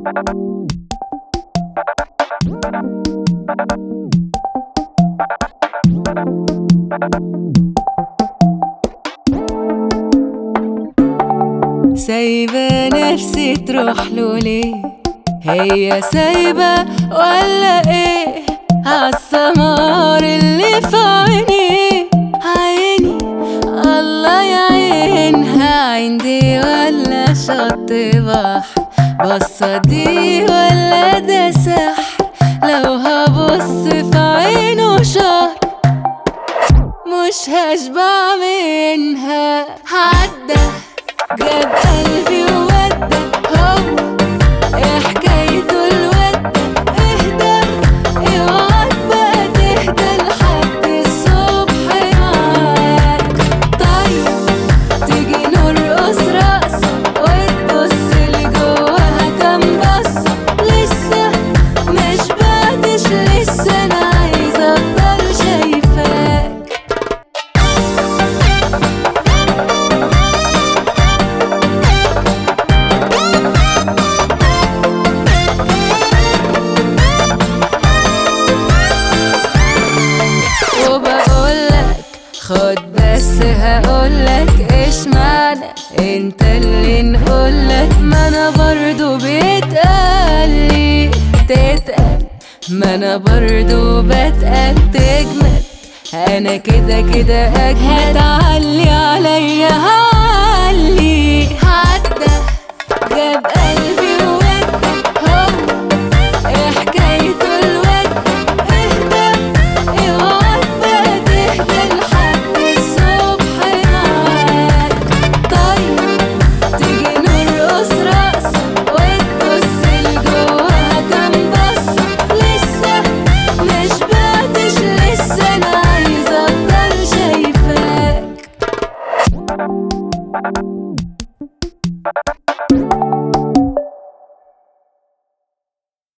سايبة نفسي تروح له ليه هي سايبة ولا ايه عالسمار اللي في عيني عيني الله يعينها عندي ولا شط بحر بصة دي ولا ده سحر لو هبص في عينه شهر مش هشبع منها عدى جاب قلبي وودى هو ايه حكايته الودى اهدى اوعك بقى تهدى لحد الصبح معاك طيب تيجي نرقص رقص وتبص لجواها كام بصة لسه مش بعدش لسه انا عايزة افضل شايفاك وبقولك خد بس هقولك ايش معنى انت اللي نقولك ما انا برضو بيتقالي تتقل ما انا برضو بتقل تجمل انا كده كده اجمل هتعلي عليا هعلي